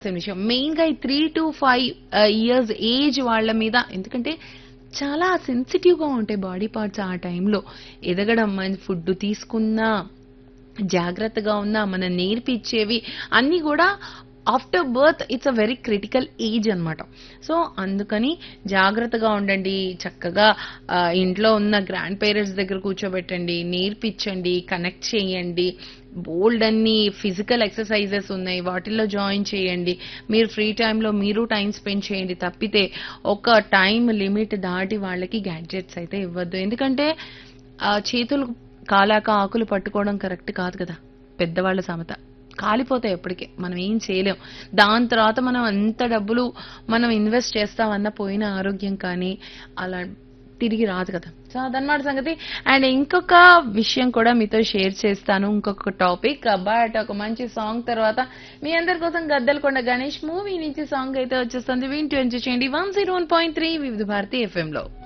విషయం మెయిన్ గా ఈ three to five years age వాళ్ళ మీద ఎందుకంటే చాలా సెన్సిటివ్ గా ఉంటాయి బాడీ పార్ట్స్ ఆ టైంలో ఎదగడం మన ఫుడ్ తీసుకున్నా జాగ్రత్తగా ఉన్నా మనం నేర్పించేవి అన్ని కూడా after birth it's a very critical age అన్నమాట సో అందుకని జాగ్రత్తగా ఉండండి చక్కగా ఆ, ఇంట్లో ఉన్న గ్రాండ్ పేరెంట్స్ దగ్గర కూర్చోబెట్టండి నేర్పించండి కనెక్ట్ చేయండి బోల్డ్ అన్ని ఫిజికల్ ఎక్సర్సైజెస్ ఉన్నాయి వాటిల్లో జాయిన్ చేయండి మీరు ఫ్రీ టైంలో మీరు టైం స్పెండ్ చేయండి తప్పితే ఒక టైం లిమిట్ దాటి వాళ్ళకి గ్యాడ్జెట్స్ అయితే ఇవ్వద్దు ఎందుకంటే ఆ చేతులు కాలాక ఆకులు పట్టుకోవడం కరెక్ట్ కాదు కదా పెద్దవాళ్ళ సమత కాలిపోతాయి ఎప్పటికే మనం ఏం చేయలేం దాని తర్వాత మనం అంత డబ్బులు మనం ఇన్వెస్ట్ చేస్తామన్న పోయిన ఆరోగ్యం కానీ అలా తిరిగి రాదు కదా సో అదనమాట సంగతి అండ్ ఇంకొక విషయం కూడా మీతో షేర్ చేస్తాను ఇంకొక టాపిక్ బట్ ఒక మంచి సాంగ్ తర్వాత మీ అందరి కోసం గద్దలకొండ గణేష్ మూవీ నుంచి సాంగ్ అయితే వచ్చేస్తుంది వింటూ ఎంజాయ్ చేయండి one zero one point three Vividh Bharati FM లో